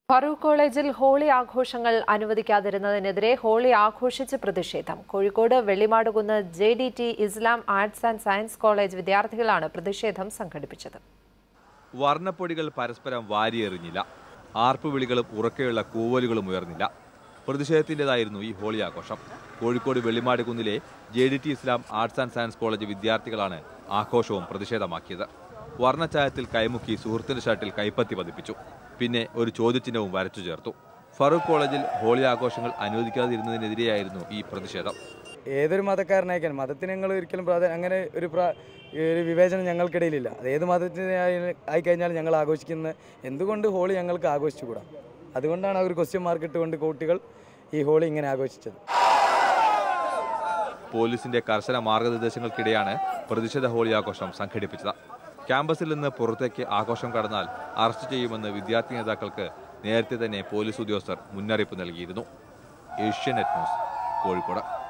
ഫറൂഖ് കോളേജിൽ ഹോളി ആഘോഷങ്ങൾ അനുവദിക്കാതിരുന്നതിനെതിരെ ഹോളി ആഘോഷിച്ച് പ്രതിഷേധം Kozhikode Vellimadukunnu J D T Islam arts and science college വിദ്യാർത്ഥികളാണ് പ്രതിഷേധം സംഘടിപ്പിച്ചത് വർണ്ണപ്പൊടികൾ പരസ്പരം വാരിയെറിഞ്ഞില്ല ആർപ്പുവിളികളും ഉറക്കെയുള്ള കൂവലുകളും ഉയർന്നില്ല പ്രതിഷേധത്തിൻ്റെതായിരുന്നു ഈ ഹോളി ആഘോഷം കോഴിക്കോട് വെള്ളിമാട് കുന്നിലെ J D T Islam arts and science college വിദ്യാർത്ഥികളാണ് ആഘോഷവും പ്രതിഷേധമാക്കിയത് വർണ്ണച്ചായത്തിൽ കൈമുക്കി സുഹൃത്തിന്റെ ഷർട്ടിൽ കൈപ്പത്തി പതിപ്പിച്ചു പിന്നെ ഒരു ചോദ്യചിഹ്നവും വരച്ചു ചേർത്തു ഫറൂഖ് കോളേജിൽ ഹോളി ആഘോഷങ്ങൾ അനുവദിക്കാതിരുന്നതിനെതിരെയായിരുന്നു ഈ പ്രതിഷേധം ഏതൊരു മതക്കാരനായിക്കാൻ മതത്തിന് ഞങ്ങൾ ഒരിക്കലും പ്രാധാന്യം അങ്ങനെ ഒരു പ്രാ ഒരു വിവേചനം ഞങ്ങൾക്കിടയിലില്ല അത് ഏത് മതത്തിന് ആയിക്കഴിഞ്ഞാൽ ഞങ്ങൾ ആഘോഷിക്കുന്ന എന്തുകൊണ്ട് ഹോളി ഞങ്ങൾക്ക് ആഘോഷിച്ചുകൂടാ അതുകൊണ്ടാണ് അവർ ക്വസ്റ്റ്യൻ മാർക്ക് ഇട്ടുകൊണ്ട് കുട്ടികൾ ഈ ഹോളി ഇങ്ങനെ ആഘോഷിച്ചത് പോലീസിന്റെ കർശന മാർഗനിർദ്ദേശങ്ങൾക്കിടെയാണ് പ്രതിഷേധ ഹോളി ആഘോഷം സംഘടിപ്പിച്ചത് ക്യാമ്പസിൽ നിന്ന് പുറത്തേക്ക് ആഘോഷം കടന്നാൽ അറസ്റ്റ് ചെയ്യുമെന്ന് വിദ്യാർത്ഥി നേതാക്കൾക്ക് നേരത്തെ തന്നെ പോലീസ് ഉദ്യോഗസ്ഥർ മുന്നറിയിപ്പ് നൽകിയിരുന്നു ഏഷ്യാനെറ്റ് ന്യൂസ് കോഴിക്കോട്